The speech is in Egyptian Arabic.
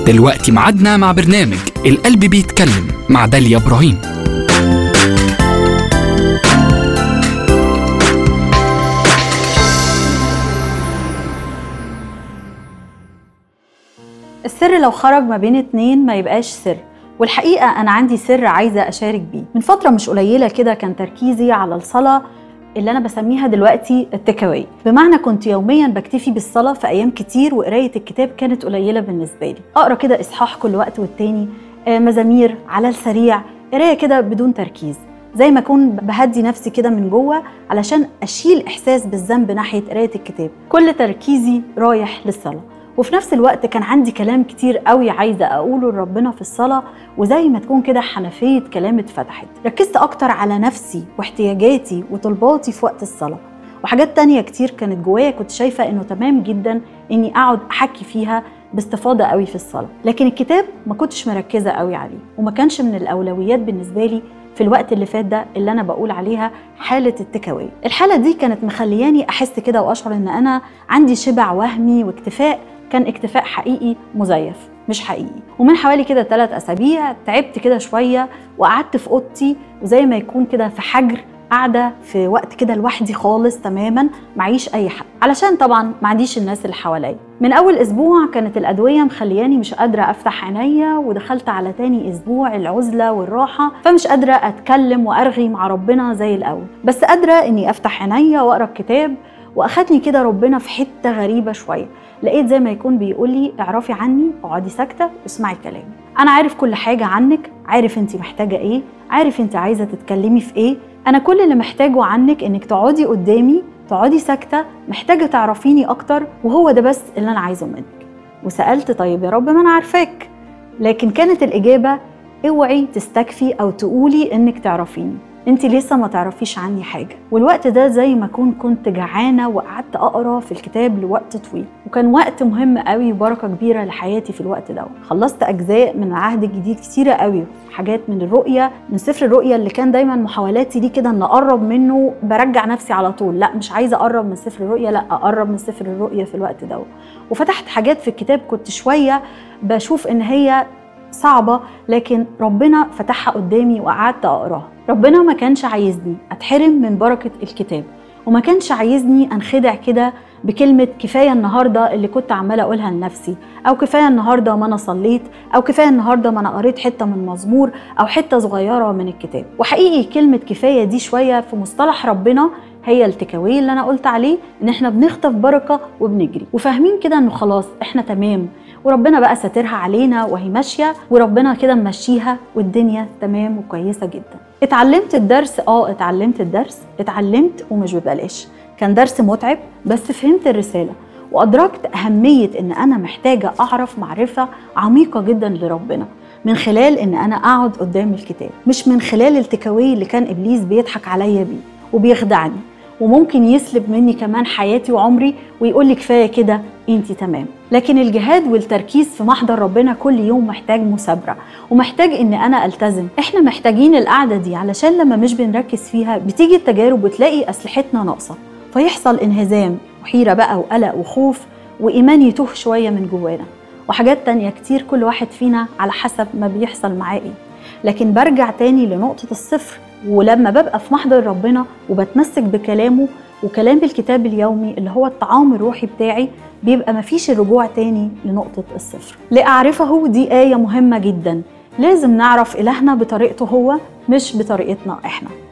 دلوقتي معادنا مع برنامج القلب بيتكلم مع داليا إبراهيم السر لو خرج ما بين اتنين ما يبقاش سر والحقيقة أنا عندي سر عايزة أشارك بيه من فترة مش قليلة كده كان تركيزي على الصلاة اللي أنا بسميها دلوقتي التكاوي بمعنى كنت يوميا بكتفي بالصلاة في أيام كتير وقراية الكتاب كانت قليلة بالنسبة لي أقرأ كده إصحاح كل وقت والتاني آه، مزامير على السريع قراية كده بدون تركيز زي ما أكون بهدي نفسي كده من جوه علشان أشيل إحساس بالذنب ناحية قراية الكتاب كل تركيزي رايح للصلاة وفي نفس الوقت كان عندي كلام كتير قوي عايزه اقوله لربنا في الصلاه وزي ما تكون كده حنفيه كلام اتفتحت ركزت اكتر على نفسي واحتياجاتي وطلباتي في وقت الصلاه وحاجات تانية كتير كانت جوايا كنت شايفة انه تمام جدا اني اقعد احكي فيها باستفاضة قوي في الصلاة لكن الكتاب ما كنتش مركزة قوي عليه وما كانش من الاولويات بالنسبة لي في الوقت اللي فات ده اللي انا بقول عليها حاله التكاوي الحاله دي كانت مخلياني احس كده واشعر ان انا عندي شبع وهمي واكتفاء كان اكتفاء حقيقي مزيف مش حقيقي ومن حوالي كده ثلاث اسابيع تعبت كده شويه وقعدت في اوضتي وزي ما يكون كده في حجر قاعده في وقت كده لوحدي خالص تماما معيش اي حد علشان طبعا ما عنديش الناس اللي حواليا من اول اسبوع كانت الادويه مخلياني مش قادره افتح عينيا ودخلت على تاني اسبوع العزله والراحه فمش قادره اتكلم وارغي مع ربنا زي الاول بس قادره اني افتح عينيا واقرا الكتاب واخدني كده ربنا في حته غريبه شويه لقيت زي ما يكون بيقول لي اعرفي عني اقعدي ساكته واسمعي كلامي انا عارف كل حاجه عنك عارف انت محتاجه ايه عارف انت عايزه تتكلمي في ايه انا كل اللي محتاجه عنك انك تقعدي قدامي تقعدي ساكته محتاجه تعرفيني اكتر وهو ده بس اللي انا عايزه منك وسالت طيب يا رب ما انا عارفاك لكن كانت الاجابه اوعي تستكفي او تقولي انك تعرفيني انت لسه ما تعرفيش عني حاجه والوقت ده زي ما كون كنت جعانه وقعدت اقرا في الكتاب لوقت طويل وكان وقت مهم قوي وبركه كبيره لحياتي في الوقت ده خلصت اجزاء من العهد الجديد كتيره قوي حاجات من الرؤيه من سفر الرؤيه اللي كان دايما محاولاتي دي كده ان اقرب منه برجع نفسي على طول لا مش عايزه اقرب من سفر الرؤيه لا اقرب من سفر الرؤيه في الوقت ده وفتحت حاجات في الكتاب كنت شويه بشوف ان هي صعبة لكن ربنا فتحها قدامي وقعدت أقراها ربنا ما كانش عايزني أتحرم من بركة الكتاب وما كانش عايزني أنخدع كده بكلمة كفاية النهاردة اللي كنت عمالة أقولها لنفسي أو كفاية النهاردة ما أنا صليت أو كفاية النهاردة ما أنا قريت حتة من مزمور أو حتة صغيرة من الكتاب وحقيقي كلمة كفاية دي شوية في مصطلح ربنا هي التكاوي اللي انا قلت عليه ان احنا بنخطف بركه وبنجري وفاهمين كده انه خلاص احنا تمام وربنا بقى ساترها علينا وهي ماشيه وربنا كده ممشيها والدنيا تمام وكويسه جدا اتعلمت الدرس اه اتعلمت الدرس اتعلمت ومش ببلاش كان درس متعب بس فهمت الرساله وادركت اهميه ان انا محتاجه اعرف معرفه عميقه جدا لربنا من خلال ان انا اقعد قدام الكتاب مش من خلال التكاوي اللي كان ابليس بيضحك عليا بيه وبيخدعني وممكن يسلب مني كمان حياتي وعمري ويقول لي كفايه كده انت تمام لكن الجهاد والتركيز في محضر ربنا كل يوم محتاج مثابره ومحتاج ان انا التزم احنا محتاجين القعده دي علشان لما مش بنركز فيها بتيجي التجارب وتلاقي اسلحتنا ناقصه فيحصل انهزام وحيره بقى وقلق وخوف وايمان يتوه شويه من جوانا وحاجات تانية كتير كل واحد فينا على حسب ما بيحصل معاه ايه لكن برجع تاني لنقطة الصفر ولما ببقى في محضر ربنا وبتمسك بكلامه وكلام الكتاب اليومي اللي هو الطعام الروحي بتاعي بيبقى مفيش الرجوع تاني لنقطة الصفر لأعرفه دي آية مهمة جدا لازم نعرف إلهنا بطريقته هو مش بطريقتنا إحنا